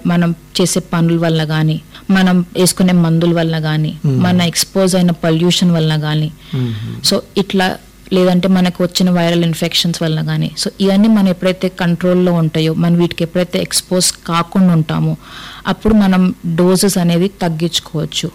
మనం చేసే పనుల వల్ల కానీ మనం వేసుకునే మందుల వల్ల కానీ మన ఎక్స్పోజ్ అయిన పొల్యూషన్ వల్ల కానీ సో ఇట్లా లేదంటే మనకు వచ్చిన వైరల్ ఇన్ఫెక్షన్స్ వల్ల కానీ సో ఇవన్నీ మనం ఎప్పుడైతే కంట్రోల్లో ఉంటాయో మనం వీటికి ఎప్పుడైతే ఎక్స్పోజ్ కాకుండా ఉంటామో అప్పుడు మనం డోసెస్ అనేది తగ్గించుకోవచ్చు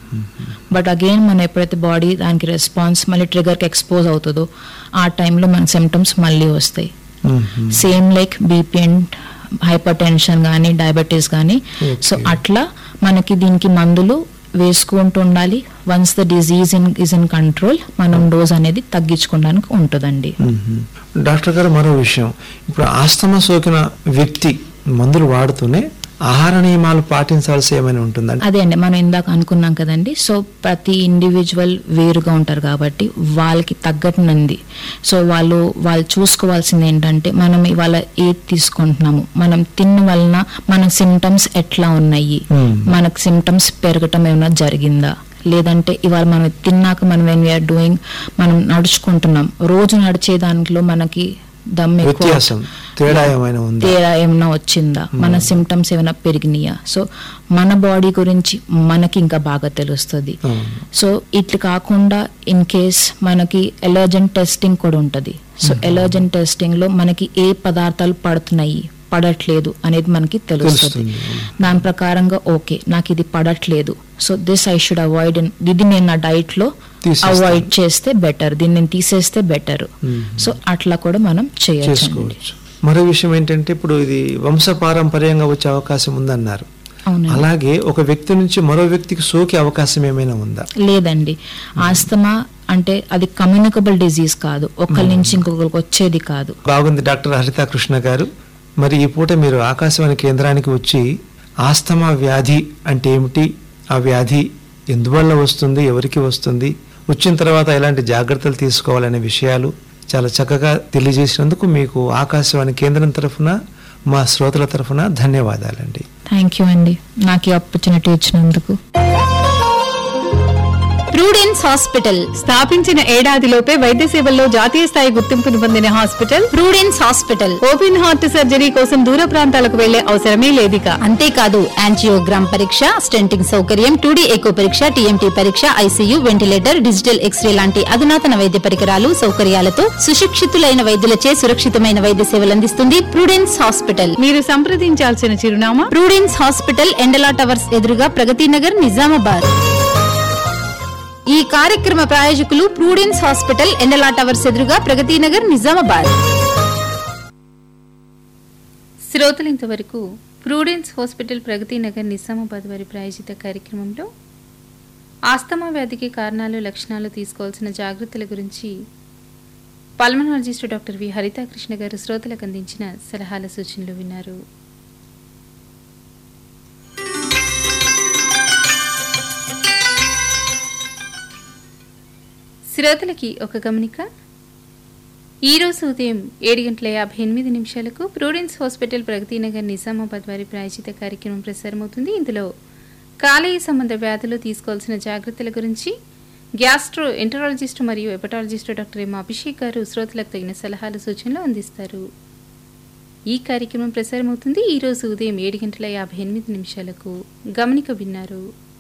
బట్ అగైన్ మనం ఎప్పుడైతే బాడీ దానికి రెస్పాన్స్ మళ్ళీ ట్రిగర్కి ఎక్స్పోజ్ అవుతుందో ఆ టైంలో మన సిమ్టమ్స్ మళ్ళీ వస్తాయి same like BP and hypertension కానీ డయాబెటీస్ కానీ సో అట్లా మనకి దీనికి మందులు వేసుకుంటూ ఉండాలి once the disease in is in control మనం డోస్ అనేది తగ్గించుకోవడానికి ఉంటుందండి డాక్టర్ గారు మరో విషయం ఇప్పుడు ఆస్తమా సోకిన వ్యక్తి మందులు వాడుతూనే ఆహార నియమాలు పాటించాల్సి ఏమైనా ఉంటుందండి అదే అండి మనం ఇందాక అనుకున్నాం కదండి సో ప్రతి ఇండివిజువల్ వేరుగా ఉంటారు కాబట్టి వాళ్ళకి తగ్గట్నంది సో వాళ్ళు వాళ్ళు చూసుకోవాల్సింది ఏంటంటే మనం ఇవాళ ఏది తీసుకుంటున్నాము మనం తిన్న వలన మన సిమ్టమ్స్ ఎట్లా ఉన్నాయి Hmm. మనకు సిమ్టమ్స్ పెరగటం ఏమైనా జరిగిందా లేదంటే ఇవాళ మనం తిన్నాక మనం వెన్ వీఆర్ డూయింగ్ మనం నడుచుకుంటున్నాం రోజు నడిచే దాంట్లో మనకి దమ్ ఎక్కువ వ్యత్యాసం తేడా ఏమైనా ఉందా తేడా ఏమైనా వచ్చిందా మన సిమ్టమ్స్ ఏమైనా పెరిగినాయా సో మన బాడీ గురించి మనకి ఇంకా బాగా తెలుస్తుంది అవును. సో ఇట్లా కాకుండా ఇన్ కేస్ మనకి ఎలర్జెన్ టెస్టింగ్ కూడా ఉంటుంది సో ఎలర్జెన్ టెస్టింగ్ లో మనకి ఏ పదార్థాలు పడుతున్నాయి పడట్లేదు అనేది మనకి తెలుస్తుంది తెలుస్తుంది. దాని ప్రకారంగా ఓకే నాకు ఇది పడట్లేదు so this I should avoid ఇది నేను నా డైట్ లో తీసేస్తాను. అవాయిడ్ చేస్తే బెటర్ దీన్ని నేను తీసేస్తే బెటర్ సో అట్లా కూడా మనం చేయొచ్చు చేసుకోవచ్చు మరో విషయం ఏంటంటే ఇప్పుడు ఇది వంశపారంపర్యంగా వచ్చే అవకాశం ఉందన్నారు అవునండి అలాగే ఒక వ్యక్తి నుంచి మరో వ్యక్తికి సోకే అవకాశం ఏమైనా ఉందా లేదండి ఆస్తమా అంటే అది కమ్యూనికబుల్ డిజీజ్ కాదు ఒకరి నుంచి ఇంకొకరికి వచ్చేది కాదు బాగుంది డాక్టర్ హరిత కృష్ణ గారు మరి ఈ పూట మీరు ఆకాశవాణి కేంద్రానికి వచ్చి ఆస్తమా వ్యాధి అంటే ఏమిటి ఆ వ్యాధి ఎందువల్ల వస్తుంది ఎవరికి వస్తుంది వచ్చిన తర్వాత ఎలాంటి జాగ్రత్తలు తీసుకోవాలనే విషయాలు చాలా చక్కగా తెలియజేసినందుకు మీకు ఆకాశవాణి కేంద్రం తరఫున మా శ్రోతల తరఫున ధన్యవాదాలండి థ్యాంక్ యూ అండి నాకు ఈ ఆపర్చునిటీ ఇచ్చినందుకు ప్రూడెన్స్ హాస్పిటల్ స్థాపించిన ఏడాదిలోపే వైద్య సేవల్లో జాతీయ స్థాయి గుర్తింపును పొందిన hospital Prudence hospital open heart surgery కోసం దూర ప్రాంతాలకు వెళ్లే అవసరమే లేదిక అంతేకాదు యాంజియోగ్రామ్ పరీక్ష స్టెంటింగ్ సౌకర్యం టూడీ ఎకో పరీక్ష టీఎంటీ పరీక్ష ఐసీయూ వెంటిలేటర్ డిజిటల్ ఎక్స్రే లాంటి అధునాతన వైద్య పరికరాలు సౌకర్యాలతో సుశిక్షితులైన వైద్యులచే సురక్షితమైన వైద్య సేవలు అందిస్తుంది ప్రూడెన్స్ హాస్పిటల్ మీరు సంప్రదించాల్సిన చిరునామా ప్రూడెన్స్ హాస్పిటల్ ఎండలా టవర్స్ ఎదురుగా ప్రగతి నగర్ నిజామాబాద్ ఈ కార్యక్రమ ప్రాయోజకులు ప్రూడెన్స్ హాస్పిటల్ ఎండలా టవర్స్ ఎదురుగా ప్రగతి నగర్ నిజామాబాద్ శ్రోతలు ఇంతవరకు ప్రూడెన్స్ హాస్పిటల్ ప్రగతి నగర్ నిజామాబాద్ వారి ప్రాయోజిత కార్యక్రమంలో ఆస్తమా వ్యాధికి కారణాలు లక్షణాలు తీసుకోవాల్సిన జాగ్రత్తల గురించి pulmonologist doctor V Haritha Krishna గారు శ్రోతలకు అందించిన సలహాల సూచనలు విన్నారు శ్రోతలకి ఒక గమనిక ఈ రోజు ఉదయం ఏడు గంటల యాభై ఎనిమిది నిమిషాలకు ప్రూడెన్స్ హాస్పిటల్ ప్రగతి నగర్ నిజామాబాద్ వారి ప్రాయోజిత కార్యక్రమం ప్రసారమవుతుంది ఇందులో కాలేయ సంబంధ వ్యాధులు తీసుకోవాల్సిన జాగ్రత్తల గురించి గ్యాస్ట్రో ఎంటరాలజిస్ట్ మరియు hepatologist doctor M Abhishek garu శ్రోతలకు తగిన సలహాలు సూచనలు అందిస్తారు ఈ కార్యక్రమం ప్రసారమవుతుంది ఈ రోజు ఉదయం ఏడు గంటల యాభై ఎనిమిది నిమిషాలకు గమనిక విన్నారు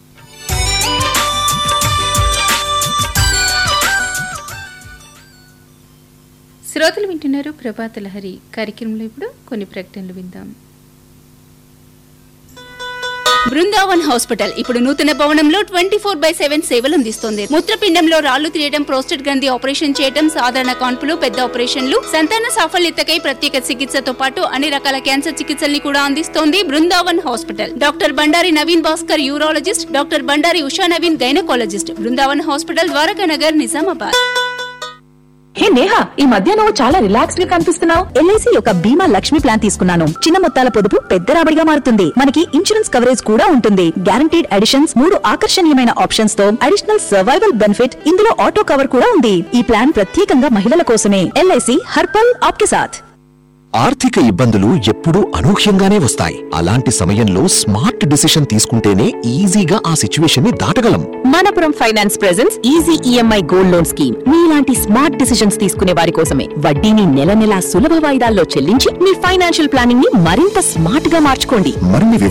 శ్రోతలు వింటున్నారు ప్రభాత లహరి కార్యక్రమంలో ఇప్పుడు కొన్ని ప్రకటనలు విందాం బృందావన్ హాస్పిటల్ ఇప్పుడు నూతన భవనంలో ట్వంటీ ఫోర్ బై సెవెన్ సేవలు అందిస్తుంది మూత్రపిండంలో రాళ్లు తీయడం ప్రోస్టేట్ గ్రంథి ఆపరేషన్ చేయడం సాధారణ కాన్పులు పెద్ద ఆపరేషన్లు సంతాన సాఫల్యతకై ప్రత్యేక చికిత్సతో పాటు అన్ని రకాల క్యాన్సర్ చికిత్సల్ని కూడా అందిస్తోంది Brindavan hospital doctor Bandari Naveen Bhaskar urologist doctor Bandari Usha Naveen gynaecologist Brindavan hospital Dwaraka Nagar Nizamabad hey Neha ఈ మధ్య నువ్వు చాలా రిలాక్స్ గా కనిపిస్తున్నావు ఎల్ఐసి యొక్క బీమా లక్ష్మి ప్లాన్ తీసుకున్నాను చిన్న మొత్తాల పొదుపు పెద్ద రాబడిగా మారుతుంది మనకి ఇన్సూరెన్స్ కవరేజ్ కూడా ఉంటుంది గ్యారంటీడ్ అడిషన్స్ మూడు ఆకర్షణీయమైన ఆప్షన్స్ తో అడిషనల్ సర్వైవల్ బెనిఫిట్ ఇందులో ఆటో కవర్ కూడా ఉంది ఈ ప్లాన్ ప్రత్యేకంగా మహిళల కోసమే ఎల్ఐసి హర్పల్ ఆప్కే సాథ్ ఆర్థిక ఇబ్బందులు ఎప్పుడూ అనూహ్యంగానే వస్తాయి అలాంటి సమయంలో స్మార్ట్ డిసిషన్ తీసుకుంటేనే ఈజీగా ఆ సిచ్యువేషన్ ని దాటగలం Manappuram finance presents easy EMI gold loan scheme మీలాంటి స్మార్ట్ డిసిషన్స్ తీసుకునే వారి కోసమే వడ్డీని నెల నెలా సులభ వాయిదాల్లో చెల్లించి మీ ఫైనాన్షియల్ ప్లానింగ్ ని మరింత స్మార్ట్ గా మార్చుకోండి మరిన్ని